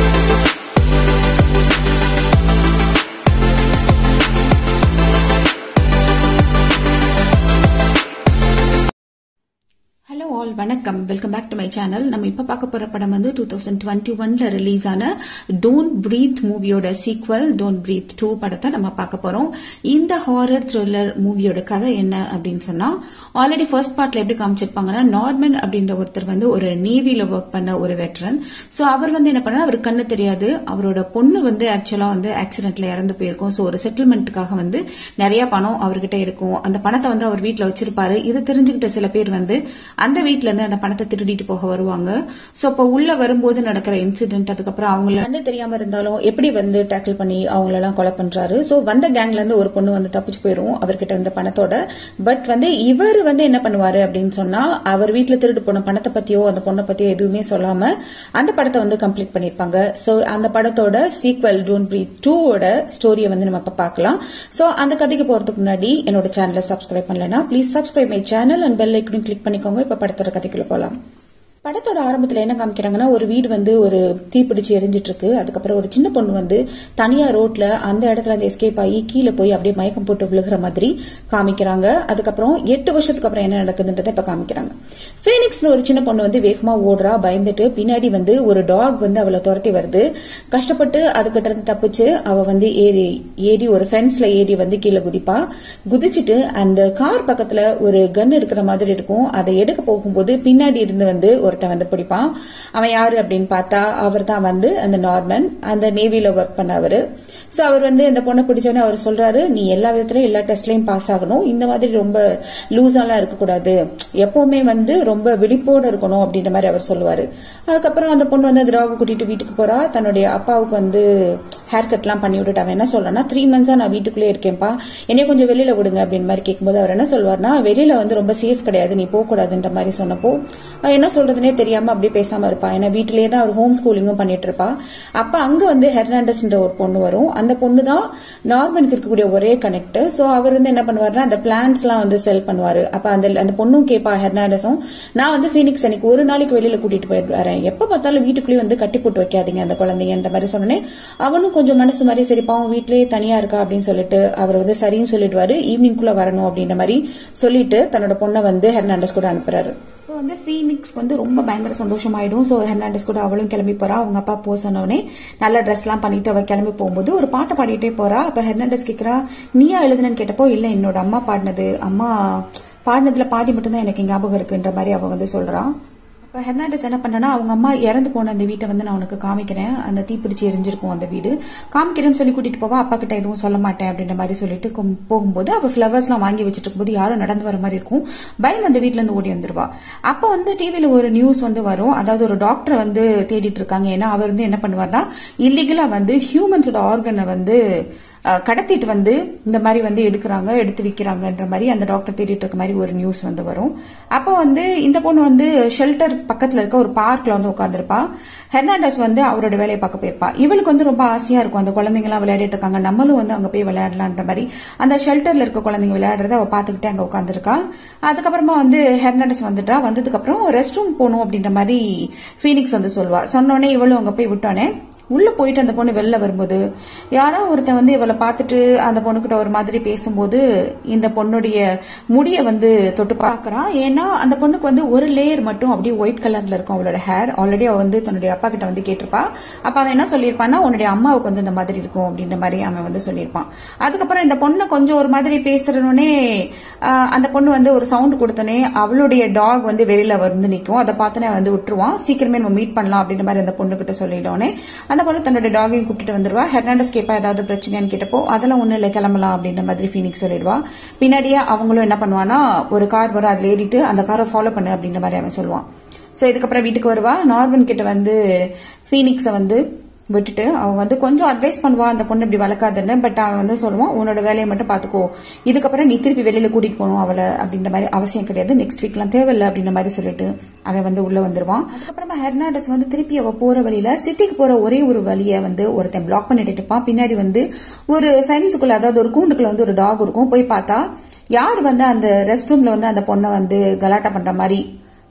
hello all வணக்கம் welcome back to my channel நம்ம இப்ப பார்க்க போற படம் வந்து டூ தௌசண்ட் டுவெண்ட்டி ஒன்ல ரிலீஸ் ஆன டோன்ட் பிரீத் மூவியோட சீக்வல் டோன்ட் பிரீத் டூ படத்தை நம்ம பார்க்க போறோம் இந்த ஹாரர் த்ரில்லர் மூவியோட கதை என்ன அப்படின்னு சொன்னா ஆல்ரெடி ஃபர்ஸ்ட் பார்ட்ல எப்படி காமிச்சிருப்பாங்கன்னா நார்மன் அப்படின்ற ஒருத்தர் வந்து ஒரு நேவில ஒர்க் பண்ண ஒரு வெட்டரன் ஸோ அவர் வந்து என்ன பண்ணா அவர் கண்ணு தெரியாது அவரோட பொண்ணு வந்து ஆக்சுவலா வந்து ஆக்சிடென்ட்ல இறந்து போயிருக்கும் ஸோ ஒரு செட்டில்மெண்ட்டுக்காக வந்து நிறைய பணம் அவர்கிட்ட இருக்கும் அந்த பணத்தை வந்து அவர் வீட்டில் வச்சிருப்பாரு இது தெரிஞ்சுக்கிட்ட சில பேர் வந்து அந்த வீட்ல இருந்து அந்த பணத்தை திருடிட்டு போக வருவாங்க சோ அப்ப உள்ள வரும்போது நடக்கிற இன்சிடென்ட் அதுக்கப்புறம் அவங்கள கண்ணு தெரியாம இருந்தாலும் எப்படி வந்து டேக்கிள் பண்ணி அவங்களெல்லாம் கொலை பண்றாரு சோ வந்த கேங்ல இருந்து ஒரு பொண்ணு வந்து தப்பிச்சு போயிரும் அவர்கிட்ட இருந்த பணத்தோட பட் வந்து இவர் வந்து என்ன பண்ணுவாரு அப்படின்னு சொன்னா அவர் வீட்டுல திருடு போன பணத்தை பத்தியோ அந்த பொண்ணை பத்தியோ எதுவுமே சொல்லாம அந்த படத்தை வந்து கம்ப்ளீட் பண்ணிருப்பாங்க சோ அந்த படத்தோட சீக்வல் டோன்ட் பிரீத் டூவோட ஸ்டோரியை வந்து நம்ம இப்ப பார்க்கலாம் சோ அந்த கதைக்கு போறதுக்கு முன்னாடி என்னோட சேனலை சப்ஸ்கிரைப் பண்ணலனா please subscribe my channel and bell ஐக்கனும் கிளிக் பண்ணிக்கோங்க இப்ப படத்தோட கதைக்குள்ள போலாம் படத்தோட ஆரம்பத்துல என்ன காமிக்கிறாங்கன்னா ஒரு வீடு வந்து ஒரு தீப்பிடிச்சு எரிஞ்சிட்டு இருக்கு அதுக்கப்புறம் ஒரு சின்ன பொண்ணு வந்து தனியா ரோட்ல அந்த இடத்துல இருந்து எஸ்கேப் ஆகி கீழே போய் அப்படியே மயக்கம் போட்டு விழுகிற மாதிரி காமிக்கிறாங்க அதுக்கப்புறம் எட்டு வருஷத்துக்கு அப்புறம் என்ன நடக்குதுன்றத இப்ப காமிக்கிறாங்க ஃபீனிக்ஸ்னு ஒரு சின்ன பொண்ணு வந்து வேகமா ஓடுறா பயந்துட்டு பின்னாடி வந்து ஒரு டாக் வந்து அவளை துரத்தி வருது கஷ்டப்பட்டு அதுகிட்ட இருந்து தப்பிச்சு அவ வந்து ஏறி ஏறி ஒரு ஃபென்ஸ்ல ஏறி வந்து கீழே குதிப்பா குதிச்சுட்டு அந்த கார் பக்கத்துல ஒரு கன் இருக்கிற மாதிரி இருக்கும் அதை எடுக்க போகும்போது பின்னாடி இருந்து வந்து ஒருத்தன் வந்து பிடிப்பான் அவன் யாரு அப்படின்னு பார்த்தா அவர் தான் வந்து அந்த நார்மன் அந்த நேவில ஒர்க் பண்ணவரு சோ அவர் வந்து இந்த பொண்ணை பிடிச்சோன்னே அவர் சொல்றாரு நீ எல்லா விதத்திலயும் எல்லா டெஸ்ட்லயும் பாஸ் ஆகணும் இந்த மாதிரி ரொம்ப லூஸாலாம் இருக்கக்கூடாது எப்பவுமே வந்து ரொம்ப விழிப்போட இருக்கணும் அப்படின்ற மாதிரி அவர் சொல்லுவாரு அதுக்கப்புறம் அந்த பொண்ணு வந்து அந்த டாக கூட்டிட்டு வீட்டுக்கு போறா தன்னுடைய அப்பாவுக்கு வந்து ஹேர் கட்லாம் பண்ணி விட்டுட்டு அவன் என்ன சொல்றான்னா த்ரீ மந்த்ஸா நான் வீட்டுக்குள்ளே இருக்கேன்ப்பா என்னைய கொஞ்சம் வெளியில விடுங்க அப்படின்னு மாதிரி கேட்கும்போது அவர் என்ன சொல்வார்னா வெளியில வந்து ரொம்ப சேஃப் கிடையாது நீ போக கூடாதுன்ற மாதிரி சொன்னப்போ என்ன சொல்றதுனே தெரியாம அப்படியே பேசாம இருப்பா ஏன்னா வீட்டிலேயே தான் அவர் ஹோம் ஸ்கூலிங்கும் பண்ணிட்டு இருப்பா அப்ப அங்க வந்து ஹெர்னாண்டஸ்ன்ற ஒரு பொண்ணு வரும் அந்த பொண்ணு தான் நார்மனுக்கு இருக்கக்கூடிய ஒரே கனெக்ட் சோ அவர் வந்து என்ன பண்ணுவாருன்னா அந்த பிளான்ஸ் எல்லாம் வந்து செல் பண்ணுவாரு அப்ப அந்த அந்த பொண்ணும் கேப்பா ஹெர்னாண்டஸும் நான் வந்து ஃபீனிக்ஸ் அன்னைக்கு ஒரு நாளைக்கு வெளியில கூட்டிட்டு போயிட்டு வரேன் எப்ப பார்த்தாலும் வீட்டுக்குள்ளேயே வந்து கட்டி போட்டு வைக்காதீங்க அந்த குழந்தைங்கன்ற மாதிரி சொன்னேன் அவனும் கொஞ்சம் மனசு மாதிரி சரி பாவம் வீட்லயே தனியா இருக்கா அப்படின்னு சொல்லிட்டு அவர் வந்து சரின்னு சொல்லிடுவாரு ஈவினிங்குள்ள வரணும் அப்படின்ற மாதிரி சொல்லிட்டு தன்னோட பொண்ணை வந்து ஹெர்னாண்டஸ் கூட அனுப்புறாரு ஸோ வந்து ஃபீனிக்ஸ்க்கு வந்து ரொம்ப பயங்கர சந்தோஷமாயிடும் ஸோ ஹெர்னாண்டஸ் கூட அவளும் கிளம்பி போறா அவங்க அப்பா போ சொன்னோடனே நல்ல ட்ரெஸ்லாம் பண்ணிட்டு அவ கிளம்பி போகும்போது ஒரு பாட்டை பாடிட்டே போறா அப்ப ஹெர்னாண்டஸ் கேட்கறா நீயா எழுதுனன்னு கேட்டப்போ இல்ல என்னோட அம்மா பாடினது அம்மா பாடினதுல பாதி மட்டும்தான் எனக்கு ஞாபகம் இருக்குன்ற மாதிரி அவ வந்து சொல்றா இப்போ ஹெர்னாண்டஸ் என்ன பண்ணனா அவங்க அம்மா இறந்து போன அந்த வீட்டை வந்து நான் உனக்கு காமிக்கிறேன் அந்த தீப்பிடிச்சு எரிஞ்சிருக்கும் அந்த வீடு காமிக்கிறேன்னு சொல்லி கூட்டிட்டு போவா அப்பா கிட்ட எதுவும் சொல்ல மாட்டேன் அப்படின்ற மாதிரி சொல்லிட்டு போகும்போது அவ ஃபிளவர்ஸ்லாம் வாங்கி வச்சுட்டு இருக்கும்போது யாரும் நடந்து வர மாதிரி இருக்கும் பயந்து அந்த வீட்ல இருந்து ஓடி வந்துருவா அப்போ வந்து டிவியில ஒரு நியூஸ் வந்து வரும் அதாவது ஒரு டாக்டர் வந்து தேடிட்டு இருக்காங்க ஏன்னா அவர் வந்து என்ன பண்ணுவார்னா இல்லீகலா வந்து ஹியூமன்ஸோட ஆர்கனை வந்து கடத்திட்டு வந்து இந்த மாதிரி வந்து எடுக்கிறாங்க எடுத்து விற்கிறாங்கன்ற மாதிரி அந்த டாக்டர் தேடிட்டு இருக்க மாதிரி ஒரு நியூஸ் வந்து வரும் அப்போ வந்து இந்த பொண்ணு வந்து ஷெல்டர் பக்கத்துல இருக்க ஒரு பார்க்ல வந்து உட்காந்துருப்பா ஹெர்னாண்டஸ் வந்து அவரோட வேலையை பார்க்க போயிருப்பா இவளுக்கு வந்து ரொம்ப ஆசையா இருக்கும் அந்த குழந்தைங்க எல்லாம் விளையாடிட்டு இருக்காங்க நம்மளும் வந்து அங்க போய் விளையாடலான்ற மாதிரி அந்த ஷெல்டர்ல இருக்க குழந்தைங்க விளையாடுறத அவ பாத்துக்கிட்டே அங்க உட்காந்துருக்கா அதுக்கப்புறமா வந்து ஹெர்னாண்டஸ் வந்துட்டா வந்ததுக்கு அப்புறம் ரெஸ்ட் ரூம் போகணும் அப்படின்ற மாதிரி ஃபீனிக்ஸ் வந்து சொல்வா சொன்னோடனே இவளும் அங்க போய் விட்டோன்னே உள்ள போயிட்டு அந்த பொண்ணு வெளில வரும்போது யாரோ ஒருத்தன் வந்து இவளை பார்த்துட்டு அந்த பொண்ணுகிட்ட ஒரு மாதிரி பேசும்போது இந்த பொண்ணுடைய முடிய வந்து தொட்டு பார்க்கறான் ஏன்னா அந்த பொண்ணுக்கு வந்து ஒரு லேயர் மட்டும் அப்படியே ஒயிட் கலர்ல இருக்கும் அவளோட ஹேர் ஆல்ரெடி அவ வந்து தன்னுடைய அப்பா கிட்ட வந்து கேட்டிருப்பா அப்ப அவன் என்ன சொல்லியிருப்பான்னா உன்னுடைய அம்மாவுக்கு வந்து இந்த மாதிரி இருக்கும் அப்படின்ற மாதிரி அவன் வந்து சொல்லியிருப்பான் அதுக்கப்புறம் இந்த பொண்ணை கொஞ்சம் ஒரு மாதிரி பேசுறனே அந்த பொண்ணு வந்து ஒரு சவுண்ட் கொடுத்தனே அவளுடைய டாக் வந்து வெளியில வந்து நிற்கும் அதை பார்த்தோன்னே வந்து விட்டுருவான் சீக்கிரமே நம்ம மீட் பண்ணலாம் அப்படின்ற மாதிரி அந்த பொண்ணு கிட்ட சொல்லிட்டோன்னே அந்த பொண்ணு தன்னோட டாகையும் கூப்பிட்டு வந்துருவா ஹெர்னாண்டஸ் கேப்பா ஏதாவது பிரச்சனையான்னு கேட்டப்போ அதெல்லாம் ஒண்ணு இல்லை கிளம்பலாம் அப்படின்ற மாதிரி ஃபீனிக்ஸ் சொல்லிடுவா பின்னாடியே அவங்களும் என்ன பண்ணுவானா ஒரு கார் வரும் அதுல ஏறிட்டு அந்த காரை ஃபாலோ பண்ணு அப்படின்ற மாதிரி அவன் சொல்லுவான் ஸோ இதுக்கப்புறம் வீட்டுக்கு வருவா நார்மன் கிட்ட வந்து ஃபீனிக்ஸை வந்து விட்டுட்டு அவன் வந்து கொஞ்சம் அட்வைஸ் பண்ணுவா அந்த பொண்ணு இப்படி வளர்க்காதுன்னு பட் அவன் வந்து சொல்லுவான் உன்னோட வேலையை மட்டும் பாத்துக்கோ இதுக்கப்புறம் நீ திருப்பி வெளியில கூட்டிட்டு போகணும் அவளை அப்படின்ற மாதிரி அவசியம் கிடையாது நெக்ஸ்ட் வீக்லாம் தேவையில்லை அப்படின்ற மாதிரி சொல்லிட்டு அவன் வந்து உள்ள வந்துருவான் அதுக்கப்புறமா ஹெர்னாடஸ் வந்து திருப்பி அவ போற வழியில சிட்டிக்கு போற ஒரே ஒரு வழியை வந்து ஒருத்தன் பிளாக் பண்ணிட்டு இருப்பான் பின்னாடி வந்து ஒரு ஃபென்ஸுக்குள்ள அதாவது ஒரு கூண்டுக்குள்ள வந்து ஒரு டாக் இருக்கும் போய் பார்த்தா யார் வந்து அந்த ரெஸ்ட் ரூம்ல வந்து அந்த பொண்ணை வந்து கலாட்டா பண்ற மாதிரி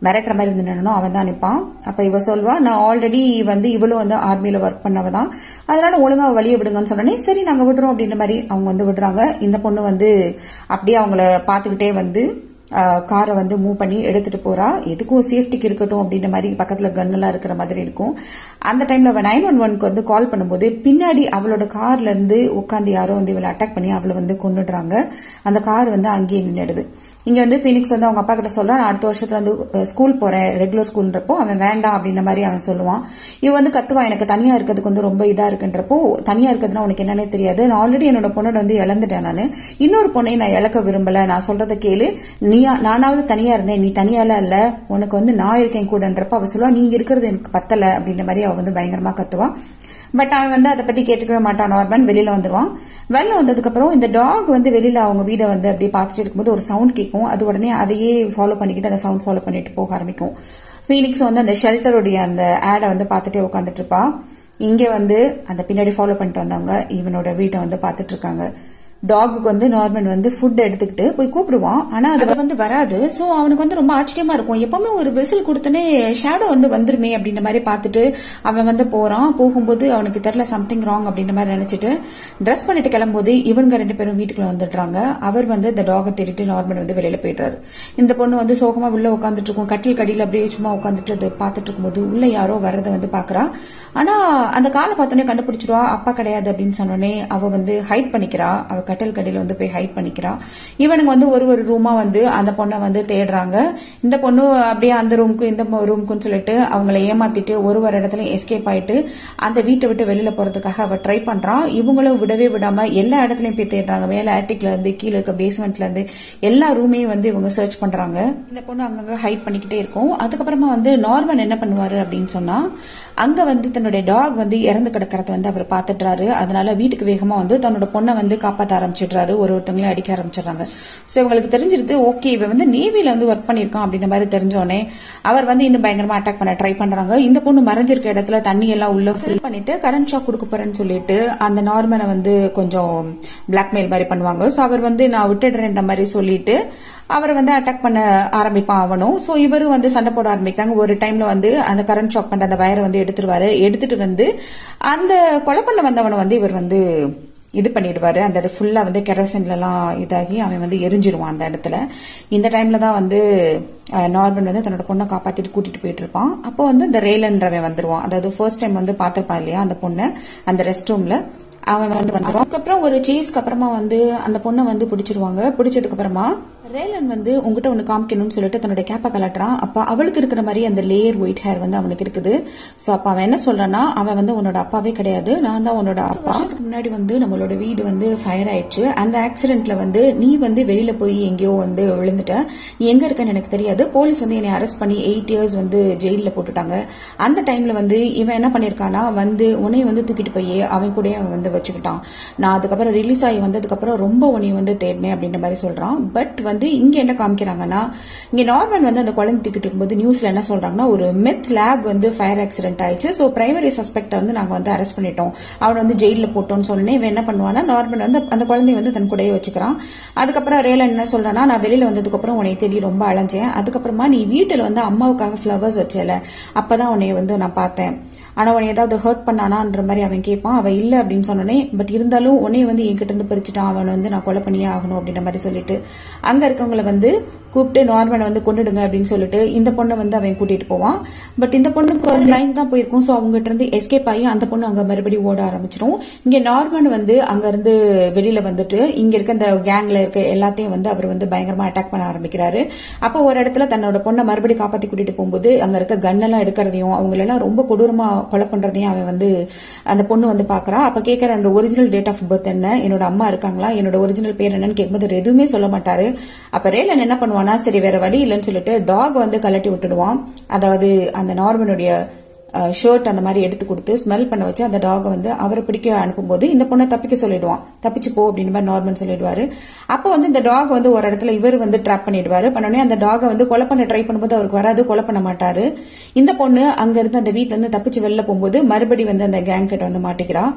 மிரட்டுற மாதிரி இருந்து நின்னனும் அவன் தான் நிற்பான் அப்ப இவ சொல்வா நான் ஆல்ரெடி வந்து இவளும் வந்து ஆர்மியில ஒர்க் பண்ணவ தான் அதனால ஒழுங்கா அவ வழியை விடுங்கன்னு சொன்னோடனே சரி நாங்க விடுறோம் அப்படின்ற மாதிரி அவங்க வந்து விடுறாங்க இந்த பொண்ணு வந்து அப்படியே அவங்கள பார்த்துக்கிட்டே வந்து காரை வந்து மூவ் பண்ணி எடுத்துட்டு போறா எதுக்கும் சேஃப்டிக்கு இருக்கட்டும் அப்படின்ற மாதிரி பக்கத்துல கன் எல்லாம் இருக்கிற மாதிரி இருக்கும் அந்த டைம்ல அவ நைன் ஒன் ஒன்க்கு வந்து கால் பண்ணும்போது பின்னாடி அவளோட கார்ல இருந்து உட்காந்து யாரோ வந்து இவளை அட்டாக் பண்ணி அவளை வந்து கொண்டுடுறாங்க அந்த கார் வந்து அங்கேயே நின்றுடுது இங்க வந்து பினிக்ஸ் வந்து அவங்க அப்பா கிட்ட சொல்ல நான் அடுத்த வருஷத்துல வந்து ஸ்கூல் போறேன் ரெகுலர் ஸ்கூல்ன்றப்போ அவன் வேண்டாம் அப்படின்ற மாதிரி அவன் சொல்லுவான் இவன் வந்து கத்துவான் எனக்கு தனியா இருக்கிறதுக்கு வந்து ரொம்ப இதா இருக்குன்றப்போ தனியா இருக்கிறதுனா உனக்கு என்னன்னே தெரியாது நான் ஆல்ரெடி என்னோட பொண்ணோட வந்து இழந்துட்டேன் நான் இன்னொரு பொண்ணை நான் இழக்க விரும்பல நான் சொல்றத கேளு நீ நானாவது தனியா இருந்தேன் நீ தனியால இல்ல உனக்கு வந்து நான் இருக்கேன் கூடன்றப்ப அவ சொல்லுவா நீங்க இருக்கிறது எனக்கு பத்தல அப்படின்ற மாதிரி அவ வந்து பயங்கரமா கத்துவான் பட் அவன் வந்து அதை பத்தி கேட்டுக்கவே மாட்டான் நார்மன் வெளியில வந்துருவான் வெளில வந்ததுக்கு அப்புறம் இந்த டாக் வந்து வெளியில அவங்க வீடை வந்து அப்படியே பார்த்துட்டு இருக்கும்போது ஒரு சவுண்ட் கேட்கும் அது உடனே அதையே ஃபாலோ பண்ணிக்கிட்டு அந்த சவுண்ட் ஃபாலோ பண்ணிட்டு போக ஆரம்பிக்கும் ஃபீனிக்ஸ் வந்து அந்த ஷெல்டருடைய அந்த ஆடை வந்து பார்த்துட்டே உட்காந்துட்டு இருப்பா இங்க வந்து அந்த பின்னாடி ஃபாலோ பண்ணிட்டு வந்தவங்க இவனோட வீட்டை வந்து பார்த்துட்டு இருக்காங்க டாகுக்கு வந்து நார்மன் வந்து ஃபுட் எடுத்துக்கிட்டு போய் கூப்பிடுவான் ஆனா அது வந்து வராது சோ அவனுக்கு வந்து ரொம்ப ஆச்சரியமா இருக்கும் எப்பவுமே ஒரு விசில் கொடுத்தனே ஷேடோ வந்து வந்துருமே அப்படின்ற மாதிரி பார்த்துட்டு அவன் வந்து போறான் போகும்போது அவனுக்கு தெரியல சம்திங் ராங் அப்படின்ற மாதிரி நினைச்சிட்டு ட்ரெஸ் பண்ணிட்டு கிளம்பும்போது இவனுங்க ரெண்டு பேரும் வீட்டுக்குள்ள வந்துடுறாங்க அவர் வந்து இந்த டாகை தேடிட்டு நார்மன் வந்து வெளியில போயிடுறாரு இந்த பொண்ணு வந்து சோகமா உள்ள உட்காந்துட்டு இருக்கும் கட்டில் கடியில் அப்படியே சும்மா உட்காந்துட்டு அது பார்த்துட்டு இருக்கும்போது உள்ள யாரோ வர்றதை வந்து பாக்குறா ஆனா அந்த காலை பார்த்தோன்னே கண்டுபிடிச்சிருவா அப்பா கிடையாது அப்படின்னு சொன்னோடனே அவ வந்து ஹைட் பண்ணிக்கிறா அவ கட்டல் கடையில வந்து போய் ஹைட் பண்ணிக்கிறா இவனுக்கு வந்து ஒரு ஒரு ரூமா வந்து அந்த பொண்ணை வந்து தேடுறாங்க இந்த பொண்ணு அப்படியே அந்த ரூமுக்கு இந்த ரூமுக்குன்னு சொல்லிட்டு அவங்கள ஏமாத்திட்டு ஒரு ஒரு இடத்துல எஸ்கேப் ஆயிட்டு அந்த வீட்டை விட்டு வெளியில போறதுக்காக அவ ட்ரை பண்றான் இவங்களும் விடவே விடாம எல்லா இடத்துலயும் போய் தேடுறாங்க மேல ஆட்டிக்ல இருந்து கீழே இருக்க பேஸ்மெண்ட்ல இருந்து எல்லா ரூமையும் வந்து இவங்க சர்ச் பண்றாங்க இந்த பொண்ணு அங்கங்க ஹைட் பண்ணிக்கிட்டே இருக்கும் அதுக்கப்புறமா வந்து நார்மன் என்ன பண்ணுவாரு அப்படின்னு சொன்னா அங்க வந்து தன்னுடைய டாக் வந்து இறந்து கிடக்கிறத வந்து அவர் பாத்துட்டுறாரு அதனால வீட்டுக்கு வேகமா வந்து தன்னோட பொண்ணை வந்து காப்பாத்த ஆரம்பிச்சிடுறாரு ஒரு ஒருத்தவங்களையும் அடிக்க ஆரம்பிச்சிடுறாங்க சோ இவங்களுக்கு தெரிஞ்சிருது ஓகே இவன் வந்து நேவில வந்து ஒர்க் பண்ணிருக்கான் அப்படின்ற மாதிரி தெரிஞ்சோடனே அவர் வந்து இன்னும் பயங்கரமா அட்டாக் பண்ண ட்ரை பண்றாங்க இந்த பொண்ணு மறைஞ்சிருக்க இடத்துல தண்ணி எல்லாம் உள்ள ஃபில் பண்ணிட்டு கரண்ட் ஷாக் கொடுக்க போறேன்னு சொல்லிட்டு அந்த நார்மனை வந்து கொஞ்சம் பிளாக்மெயில் மாதிரி பண்ணுவாங்க சோ அவர் வந்து நான் விட்டுடுறேன்ற மாதிரி சொல்லிட்டு அவரை வந்து அட்டாக் பண்ண ஆரம்பிப்பான் அவனும் சோ இவரும் வந்து சண்டை போட ஆரம்பிக்கிறாங்க ஒரு டைம்ல வந்து அந்த கரண்ட் ஷாக் பண்ற அந்த வயரை வந்து எடுத்துருவாரு எடுத்துட்டு வந்து அந்த கொலை பண்ண வந்தவனை வந்து இவர் வந்து இது பண்ணிடுவாரு அந்த ஃபுல்லா வந்து கெரோசின்ல எல்லாம் இதாகி அவன் வந்து எரிஞ்சிருவான் அந்த இடத்துல இந்த டைம்ல தான் வந்து நார்மன் வந்து தன்னோட பொண்ணை காப்பாத்திட்டு கூட்டிட்டு போயிட்டு இருப்பான் அப்போ வந்து இந்த ரேலன்றவன் வந்துருவான் அதாவது ஃபர்ஸ்ட் டைம் வந்து பாத்திருப்பான் இல்லையா அந்த பொண்ணை அந்த ரெஸ்ட் ரூம்ல அவன் வந்து வந்துடும் அதுக்கப்புறம் ஒரு சேஸ்க்கு அப்புறமா வந்து அந்த பொண்ணை வந்து பிடிச்சிருவாங்க பிடிச்சதுக்கு அப்புறமா ரேலன் வந்து உங்ககிட்ட ஒன்று காமிக்கணும்னு சொல்லிட்டு தன்னோட கேப்பை கலட்டுறான் அப்போ அவளுக்கு இருக்கிற மாதிரி அந்த லேயர் ஒயிட் ஹேர் வந்து அவனுக்கு இருக்குது ஸோ அப்போ அவன் என்ன சொல்றான்னா அவன் வந்து உன்னோட அப்பாவே கிடையாது நான் தான் உன்னோட அப்பா முன்னாடி வந்து நம்மளோட வீடு வந்து ஃபயர் ஆயிடுச்சு அந்த ஆக்சிடென்ட்ல வந்து நீ வந்து வெளியில போய் எங்கேயோ வந்து விழுந்துட்ட நீ எங்க இருக்கன்னு எனக்கு தெரியாது போலீஸ் வந்து என்னை அரெஸ்ட் பண்ணி எயிட் இயர்ஸ் வந்து ஜெயிலில் போட்டுட்டாங்க அந்த டைம்ல வந்து இவன் என்ன பண்ணிருக்கானா வந்து உன்னைய வந்து தூக்கிட்டு போய் அவன் கூட அவன் வந்து வச்சுக்கிட்டான் நான் அதுக்கப்புறம் ரிலீஸ் ஆகி வந்ததுக்கப்புறம் ரொம்ப உன்னைய வந்து தேடினேன் அப்படின்ற மாதிரி சொல்றான் பட் வந்து இங்க என்ன காமிக்கிறாங்கன்னா இங்க நார்மன் வந்து அந்த குழந்தை தூக்கிட்டு இருக்கும்போது நியூஸ்ல என்ன சொல்றாங்கன்னா ஒரு மெத் லேப் வந்து ஃபயர் ஆக்சிடென்ட் ஆயிடுச்சு ஸோ பிரைமரி சஸ்பெக்ட வந்து நாங்க வந்து அரெஸ்ட் பண்ணிட்டோம் அவனை வந்து ஜெயில போட்டோம்னு சொன்னே இவன் என்ன பண்ணுவானா நார்மன் வந்து அந்த குழந்தைய வந்து தன் கூடயே வச்சுக்கிறான் அதுக்கப்புறம் ரேலன் என்ன சொல்றான்னா நான் வெளியில வந்ததுக்கு அப்புறம் உன்னை தேடி ரொம்ப அலைஞ்சேன் அதுக்கப்புறமா நீ வீட்டுல வந்து அம்மாவுக்காக ஃபிளவர்ஸ் வச்சல அப்பதான் உன்னை வந்து நான் பார்த்தேன் ஆனா அவன் ஏதாவது ஹர்ட் பண்ணானான்ற மாதிரி அவன் கேட்பான் அவன் இல்ல அப்படின்னு சொன்னோடனே பட் இருந்தாலும் உன்னைய வந்து என்கிட்ட இருந்து பறிச்சுட்டான் அவன் வந்து நான் கொலை பண்ணியே ஆகணும் அப்படின்ற மாதிரி சொல்லிட்டு அங்க இருக்கவங்களை வந்து கூப்பிட்டு நார்மனை வந்து கொண்டுடுங்க அப்படின்னு சொல்லிட்டு இந்த பொண்ணை வந்து அவன் கூட்டிட்டு போவான் பட் இந்த பொண்ணுக்கு வந்து லைன் தான் போயிருக்கும் ஸோ அவங்ககிட்ட இருந்து எஸ்கேப் ஆகி அந்த பொண்ணு அங்க மறுபடியும் ஓட ஆரம்பிச்சிடும் இங்க நார்மன் வந்து அங்க இருந்து வெளியில வந்துட்டு இங்க இருக்க இந்த கேங்ல இருக்க எல்லாத்தையும் வந்து அவர் வந்து பயங்கரமா அட்டாக் பண்ண ஆரம்பிக்கிறாரு அப்போ ஒரு இடத்துல தன்னோட பொண்ணை மறுபடியும் காப்பாத்தி கூட்டிட்டு போகும்போது அங்க இருக்க கன்னெல்லாம் எடுக்கிறதையும் அவங்களெல்லாம் ரொம்ப கொடூரமா கொலை பண்றதையும் அவன் வந்து அந்த பொண்ணு வந்து பாக்குறா அப்ப கேட்கற அந்த ஒரிஜினல் டேட் ஆஃப் பர்த் என்ன என்னோட அம்மா இருக்காங்களா என்னோட ஒரிஜினல் பேர் என்னன்னு கேட்கும்போது எதுவுமே சொல்ல மாட்டாரு அப்ப ரேலன் என்ன பண்ணுவானா சரி வேற வழி இல்லைன்னு சொல்லிட்டு டாக் வந்து கலட்டி விட்டுடுவான் அதாவது அந்த நார்மனுடைய ஷர்ட் அந்த மாதிரி எடுத்து கொடுத்து ஸ்மெல் பண்ண வச்சு அந்த டாகை வந்து அவரை பிடிக்க அனுப்பும்போது இந்த பொண்ணை தப்பிக்க சொல்லிடுவான் தப்பிச்சு போ அப்படின்னு மாதிரி நார்மன் சொல்லிடுவாரு அப்போ வந்து இந்த டாக் வந்து ஒரு இடத்துல இவர் வந்து ட்ராப் பண்ணிடுவாரு பண்ணோடனே அந்த டாகை வந்து கொலை பண்ண ட்ரை பண்ணும்போது அவருக்கு வராது கொலை பண்ண மாட்டாரு இந்த பொண்ணு அங்க இருந்து அந்த வீட்டுல இருந்து தப்பிச்சு வெளில போகும்போது மறுபடி வந்து அந்த கேங் கிட்ட வந்து மாட்டிக்கிறா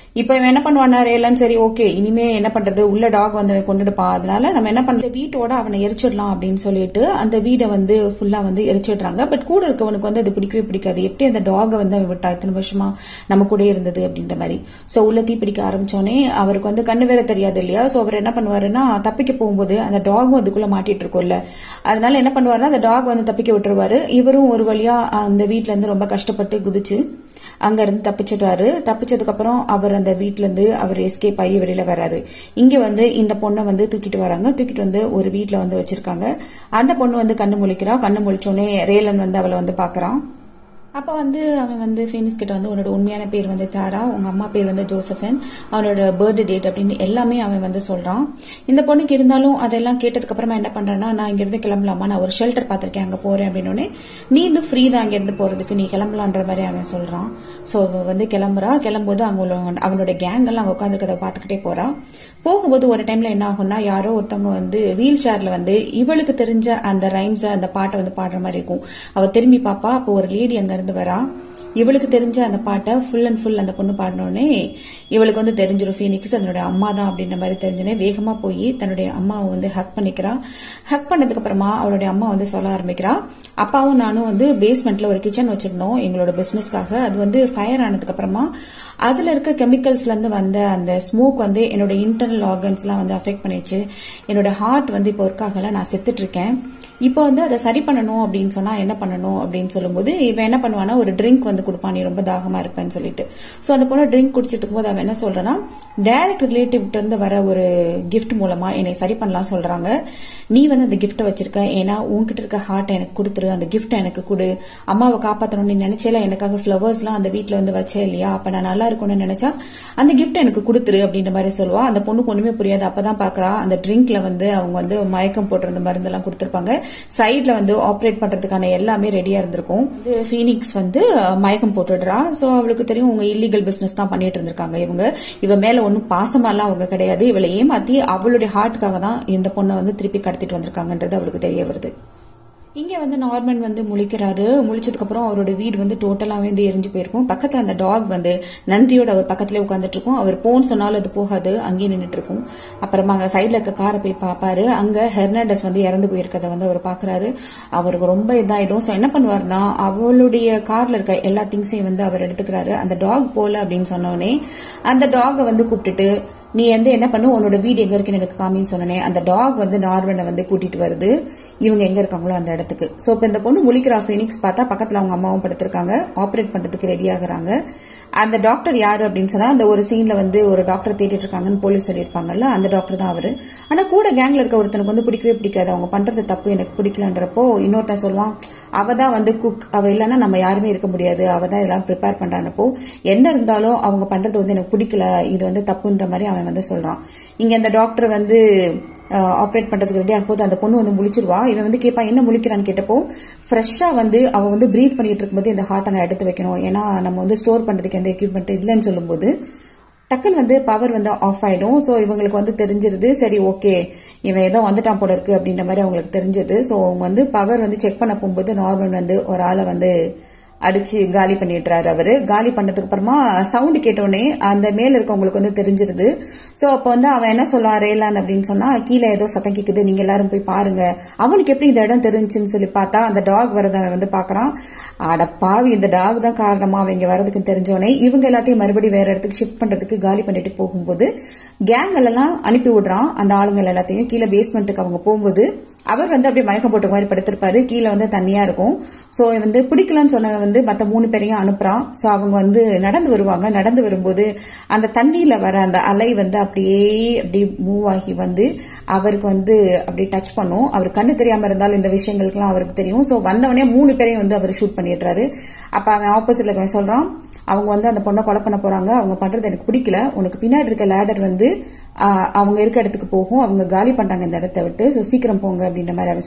இப்போ இவன் என்ன பண்ணுவானா ரேலன் சரி ஓகே இனிமே என்ன பண்றது உள்ள டாக் வந்து அவன் கொண்டுடுப்பான் அதனால நம்ம என்ன பண்றது வீட்டோட அவனை எரிச்சிடலாம் அப்படின்னு சொல்லிட்டு அந்த வீடை வந்து ஃபுல்லா வந்து எரிச்சிடுறாங்க பட் கூட இருக்கவனுக்கு வந்து அது பிடிக்கவே பிடிக்காது எப்படி அந்த டாகை வந்து அவன் விட்டா இத்தனை வருஷமா நம்ம கூட இருந்தது அப்படின்ற மாதிரி ஸோ உள்ள தீ பிடிக்க ஆரம்பிச்சோடனே அவருக்கு வந்து கண்ணு வேற தெரியாது இல்லையா ஸோ அவர் என்ன பண்ணுவாருன்னா தப்பிக்க போகும்போது அந்த டாகும் அதுக்குள்ள மாட்டிட்டு இருக்கும்ல அதனால என்ன பண்ணுவாருன்னா அந்த டாக் வந்து தப்பிக்க விட்டுருவாரு இவரும் ஒரு வழியா அந்த வீட்ல இருந்து ரொம்ப கஷ்டப்பட்டு குதிச்சு அங்க இருந்து தப்பிச்சிட்டாரு தப்பிச்சதுக்கு அப்புறம் அவர் அந்த வீட்ல இருந்து அவர் எஸ்கேப் ஆகி வெளியில வராரு இங்க வந்து இந்த பொண்ணை வந்து தூக்கிட்டு வராங்க தூக்கிட்டு வந்து ஒரு வீட்ல வந்து வச்சிருக்காங்க அந்த பொண்ணு வந்து கண்ணு முழிக்கிறா கண்ணு முழிச்சோடனே ரேலன் வந்து அவளை வந்து பாக்குறான் அப்போ வந்து அவன் வந்து ஃபீனிக்ஸ் கிட்ட வந்து உன்னோட உண்மையான பேர் வந்து தாரா உங்க அம்மா பேர் வந்து ஜோசஃபன் அவனோட பர்த்டே டேட் அப்படின்னு எல்லாமே அவன் வந்து சொல்றான் இந்த பொண்ணுக்கு இருந்தாலும் அதெல்லாம் கேட்டதுக்கு அப்புறமா என்ன பண்றான்னா நான் இங்க இருந்து கிளம்பலாமா நான் ஒரு ஷெல்டர் பார்த்திருக்கேன் அங்க போறேன் அப்படின்னு நீ இந்த ஃப்ரீ தான் அங்க இருந்து போறதுக்கு நீ கிளம்பலான்ற மாதிரி அவன் சொல்றான் ஸோ வந்து கிளம்புறா கிளம்பும்போது அங்க உள்ள அவனோட கேங் எல்லாம் அங்க உட்காந்துருக்கத பார்த்துக்கிட்டே போறா போகும்போது ஒரு டைம்ல என்ன ஆகும்னா யாரோ ஒருத்தவங்க வந்து வீல் சேர்ல வந்து இவளுக்கு தெரிஞ்ச அந்த ரைம்ஸ் அந்த பாட்டை வந்து பாடுற மாதிரி இருக்கும் அவ திரும்பி பாப்பா அப்போ ஒரு லேடி அங்க இருந்து வரா இவளுக்கு தெரிஞ்ச அந்த பாட்டை ஃபுல் அண்ட் ஃபுல் அந்த பொண்ணு பாடினோடனே இவளுக்கு வந்து தெரிஞ்சிடும் ஃபீனிக்ஸ் அதனுடைய அம்மா தான் அப்படின்ற மாதிரி தெரிஞ்சோடனே வேகமா போய் தன்னுடைய அம்மாவை வந்து ஹக் பண்ணிக்கிறா ஹக் பண்ணதுக்கு அப்புறமா அவளுடைய அம்மா வந்து சொல்ல ஆரம்பிக்கிறா அப்பாவும் நானும் வந்து பேஸ்மெண்ட்ல ஒரு கிச்சன் வச்சிருந்தோம் எங்களோட பிசினஸ்க்காக அது வந்து ஃபயர் ஆனதுக்கு அப்புறமா அதுல இருக்க கெமிக்கல்ஸ்ல இருந்து வந்த அந்த ஸ்மோக் வந்து என்னோட இன்டர்னல் ஆர்கன்ஸ் எல்லாம் வந்து அஃபெக்ட் பண்ணிச்சு என்னோட ஹார்ட் வந்து இப்போ ஒர்க் ஆகல நான் செத்துட்டு இருக்கேன் இப்போ வந்து அதை சரி பண்ணணும் அப்படின்னு சொன்னா என்ன பண்ணணும் அப்படின்னு சொல்லும்போது இவன் என்ன பண்ணுவானா ஒரு ட்ரிங்க் வந்து கொடுப்பான் நீ ரொம்ப தாகமா இருப்பேன்னு சொல்லிட்டு ஸோ அந்த பொண்ணு ட்ரிங்க் குடிச்சிட்டு இருக்கும்போது அவன் என்ன சொல்றான்னா டைரக்ட் ரிலேட்டிவ் இருந்து வர ஒரு கிஃப்ட் மூலமா என்னை சரி பண்ணலாம் சொல்றாங்க நீ வந்து அந்த கிஃப்ட்டை வச்சிருக்க ஏன்னா உன்கிட்ட இருக்க ஹார்ட்டை எனக்கு கொடுத்துரு அந்த கிஃப்ட்டை எனக்கு கொடு அம்மாவை காப்பாற்றணும் நீ நினைச்சேல எனக்காக ஃப்ளவர்ஸ்லாம் அந்த வீட்டில் வந்து வச்சே இல்லையா அப்ப நான் நல்லா இருக்கும்னு நினைச்சா அந்த கிஃப்ட் எனக்கு கொடுத்துரு அப்படின்ற மாதிரி சொல்லுவா அந்த பொண்ணுக்கு ஒண்ணுமே புரியாது அப்பதான் பாக்குறா அந்த ட்ரிங்க்ல வந்து அவங்க வந்து மயக்கம் போட்டிருந்த மருந்தெல்லாம் கொடுத்துருப்பாங்க சைட்ல வந்து ஆப்ரேட் பண்றதுக்கான எல்லாமே ரெடியா இருந்திருக்கும் இது ஃபீனிக்ஸ் வந்து மயக்கம் போட்டுடுறா சோ அவளுக்கு தெரியும் உங்க இல்லீகல் பிசினஸ் தான் பண்ணிட்டு இருந்திருக்காங்க இவங்க இவ மேல ஒன்னும் பாசமாலாம் அவங்க கிடையாது இவளை ஏமாத்தி அவளுடைய ஹார்ட்டுக்காக தான் இந்த பொண்ணை வந்து திருப்பி கடத்திட்டு வந்திருக்காங்கன்றது அவளுக்கு தெரிய வருது இங்க வந்து நார்மன் வந்து முழிக்கிறாரு முழிச்சதுக்கு அப்புறம் அவரோட வீடு வந்து டோட்டலாவே வந்து எரிஞ்சு போயிருக்கும் பக்கத்துல அந்த டாக் வந்து நன்றியோட அவர் பக்கத்துல உட்காந்துட்டு இருக்கும் அவர் போன்னு சொன்னாலும் அது போகாது அங்கேயே நின்றுட்டு இருக்கும் அப்புறமா அங்க சைட்ல இருக்க காரை போய் பாப்பாரு அங்க ஹெர்னாண்டஸ் வந்து இறந்து போயிருக்கத வந்து அவர் பாக்குறாரு அவருக்கு ரொம்ப இதாயிடும் சோ என்ன பண்ணுவாருன்னா அவளுடைய கார்ல இருக்க எல்லா திங்ஸையும் வந்து அவர் எடுத்துக்கிறாரு அந்த டாக் போல அப்படின்னு சொன்னோடனே அந்த டாகை வந்து கூப்பிட்டுட்டு நீ வந்து என்ன பண்ணு உன்னோட வீடு எங்க இருக்குன்னு எனக்கு காமின்னு சொன்னேன் அந்த டாக் வந்து நார்மனை வந்து கூட்டிட்டு வருது இவங்க எங்க இருக்காங்களோ அந்த இடத்துக்கு சோ இப்ப இந்த பொண்ணு முழிக்கிறா ஃபீனிக்ஸ் பார்த்தா பக்கத்துல அவங்க அம்மாவும் படுத்திருக்காங்க ஆபரேட் பண்றதுக்கு ரெடி ஆகுறாங்க அந்த டாக்டர் யாரு அப்படின்னு சொன்னா அந்த ஒரு சீன்ல வந்து ஒரு டாக்டர் தேடிட்டு இருக்காங்கன்னு போலீஸ் சொல்லியிருப்பாங்கல்ல அந்த டாக்டர் தான் அவரு ஆனா கூட கேங்ல இருக்க ஒருத்தனுக்கு வந்து பிடிக்கவே பிடிக்காது அவங்க பண்றது தப்பு எனக்கு பிடிக்கலன்றப்போ இன்னொருத்தன் சொல்லுவான் அவ தான் வந்து குக் அவ இல்லைன்னா நம்ம யாருமே இருக்க முடியாது அவ தான் இதெல்லாம் ப்ரிப்பேர் பண்றானப்போ என்ன இருந்தாலும் அவங்க பண்றது வந்து எனக்கு பிடிக்கல இது வந்து தப்புன்ற மாதிரி அவன் வந்து சொல்றான் இங்க அந்த டாக்டர் வந்து ஆப்ரேட் பண்றதுக்கு ரெடி ஆகும்போது அந்த பொண்ணு வந்து முழிச்சிருவா இவன் வந்து கேட்பா என்ன முழிக்கிறான்னு கேட்டப்போ ஃப்ரெஷ்ஷா வந்து அவ வந்து ப்ரீத் பண்ணிட்டு இருக்கும்போது இந்த ஹார்ட்டை நான் எடுத்து வைக்கணும் ஏன்னா நம்ம வந்து ஸ்டோர் பண்றதுக்கு எந்த எக்யூப்மெண்ட் இல்லைன்னு சொல்லும்போது டக்குன்னு வந்து பவர் வந்து ஆஃப் ஆயிடும் ஸோ இவங்களுக்கு வந்து தெரிஞ்சிருது சரி ஓகே இவன் ஏதோ வந்துட்டான் போல இருக்கு அப்படின்ற மாதிரி அவங்களுக்கு தெரிஞ்சது ஸோ அவங்க வந்து பவர் வந்து செக் பண்ண போகும்போது நார்மல் வந்து ஒரு ஆளை வந்து அடிச்சு காலி பண்ணிடுறாரு அவரு காலி பண்ணதுக்கு அப்புறமா சவுண்ட் கேட்டோடனே அந்த மேல இருக்கவங்களுக்கு வந்து தெரிஞ்சிருது சோ அப்ப வந்து அவன் என்ன சொல்லுவான் ரேலான் அப்படின்னு சொன்னா கீழே ஏதோ சத்தம் கேக்குது நீங்க எல்லாரும் போய் பாருங்க அவனுக்கு எப்படி இந்த இடம் தெரிஞ்சுன்னு சொல்லி பார்த்தா அந்த டாக் வரத அவன் வந்து பாக்குறான் அட பாவி இந்த டாக் தான் காரணமா அவங்க வரதுக்கு தெரிஞ்சோடனே இவங்க எல்லாத்தையும் மறுபடியும் வேற இடத்துக்கு ஷிஃப்ட் பண்றதுக்கு காலி பண்ணிட்டு போகும்போது கேங்கள் எல்லாம் அனுப்பி விடுறான் அந்த ஆளுங்கள் எல்லாத்தையும் கீழே பேஸ்மெண்ட்டுக்கு அவங்க போகும்போது அவர் வந்து அப்படியே மயக்கம் போட்ட மாதிரி படுத்திருப்பாரு கீழே வந்து தண்ணியா இருக்கும் சோ வந்து பிடிக்கலன்னு சொன்னவன் வந்து மத்த மூணு பேரையும் அனுப்புறான் சோ அவங்க வந்து நடந்து வருவாங்க நடந்து வரும்போது அந்த தண்ணியில வர அந்த அலை வந்து அப்படியே அப்படி மூவ் ஆகி வந்து அவருக்கு வந்து அப்படி டச் பண்ணும் அவர் கண்ணு தெரியாம இருந்தாலும் இந்த விஷயங்களுக்குலாம் அவருக்கு தெரியும் சோ வந்தவனே மூணு பேரையும் வந்து அவர் ஷூட் பண்ணிடுறாரு அப்ப அவன் ஆப்போசிட்ல அவன் சொல்றான் அவங்க வந்து அந்த பொண்ணை கொலை பண்ண போறாங்க அவங்க பண்றது எனக்கு பிடிக்கல உனக்கு பின்னாடி இருக்க லேடர் வந்து அவங்க இருக்க இடத்துக்கு போகும் அவங்க காலி பண்றாங்க இந்த இடத்த விட்டு சீக்கிரம் போங்க அப்படின்ற மாதிரி அவன் சொல்லிடுவான்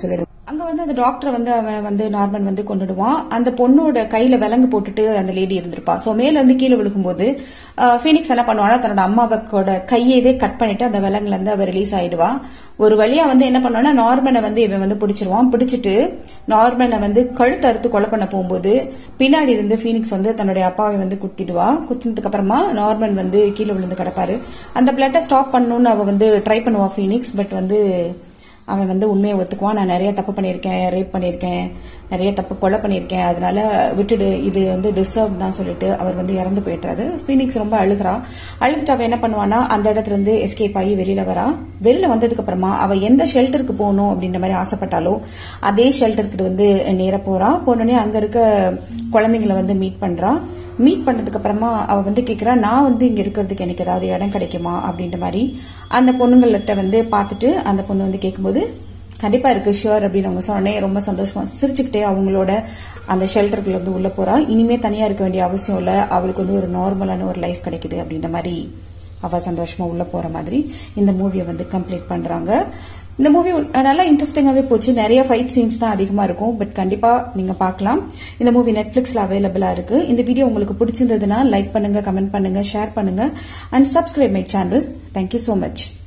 அங்க வந்து அந்த டாக்டரை வந்து அவன் வந்து நார்மன் வந்து கொண்டுடுவான் அந்த பொண்ணோட கையில விலங்கு போட்டுட்டு அந்த லேடி இருந்திருப்பா சோ மேல இருந்து கீழே விழுகும்போது ஃபீனிக்ஸ் என்ன பண்ணுவானா தன்னோட அம்மாவோட கையவே கட் பண்ணிட்டு அந்த விலங்குல இருந்து அவ ரிலீஸ் ஆயிடுவா ஒரு வழியா வந்து என்ன பண்ணுவானா நார்மனை வந்து இவன் வந்து பிடிச்சிருவான் பிடிச்சிட்டு நார்மனை வந்து கழுத்து அறுத்து கொலை பண்ண போகும்போது பின்னாடி இருந்து ஃபீனிக்ஸ் வந்து தன்னுடைய அப்பாவை வந்து குத்திடுவா குத்தினதுக்கு அப்புறமா நார்மன் வந்து கீழே விழுந்து கிடப்பாரு அந்த பிளட்டை ஸ்டாப் பண்ணணும்னு அவ வந்து ட்ரை பண்ணுவா ஃபீனிக்ஸ் பட் வந்து அவன் வந்து உண்மையை ஒத்துக்குவான் நான் நிறைய தப்பு பண்ணியிருக்கேன் ரேப் பண்ணியிருக்கேன் நிறைய தப்பு கொலை பண்ணியிருக்கேன் அதனால விட்டுடு இது வந்து டிசர்வ் தான் சொல்லிட்டு அவர் வந்து இறந்து போயிட்டாரு ஃபீனிக்ஸ் ரொம்ப அழுகிறா அழுதுட்டு அவ என்ன பண்ணுவானா அந்த இடத்துல இருந்து எஸ்கேப் ஆகி வெளியில வரா வெளியில வந்ததுக்கு அப்புறமா அவ எந்த ஷெல்டருக்கு போகணும் அப்படின்ற மாதிரி ஆசைப்பட்டாலோ அதே ஷெல்டருக்கு வந்து நேர போறா போனோடனே அங்க இருக்க குழந்தைங்களை வந்து மீட் பண்றா மீட் பண்ணதுக்கு அப்புறமா அவ வந்து கேக்குறா நான் வந்து இங்க இருக்கிறதுக்கு எனக்கு ஏதாவது இடம் கிடைக்குமா அப்படின்ற மாதிரி அந்த பொண்ணுங்கள்ட்ட வந்து பார்த்துட்டு அந்த பொண்ணு வந்து கேட்கும்போது கண்டிப்பா இருக்கு ஷுவர் அப்படின்னு அவங்க சொன்னே ரொம்ப சந்தோஷமா சிரிச்சுக்கிட்டே அவங்களோட அந்த ஷெல்டருக்குள்ள வந்து உள்ள போறா இனிமே தனியா இருக்க வேண்டிய அவசியம் இல்ல அவளுக்கு வந்து ஒரு நார்மலான ஒரு லைஃப் கிடைக்குது அப்படின்ற மாதிரி அவ சந்தோஷமா உள்ள போற மாதிரி இந்த மூவியை வந்து கம்ப்ளீட் பண்றாங்க இந்த மூவி நல்லா இன்ட்ரெஸ்டிங்காவே போச்சு நிறைய ஃபைட் சீன்ஸ் தான் அதிகமா இருக்கும் பட் கண்டிப்பா நீங்க பார்க்கலாம் இந்த மூவி நெட்ஃபிளிக்ஸ்ல அவைலபிளா இருக்கு இந்த வீடியோ உங்களுக்கு பிடிச்சிருந்ததுன்னா லைக் பண்ணுங்க கமெண்ட் பண்ணுங்க ஷேர் பண்ணுங்க and subscribe my channel thank you so much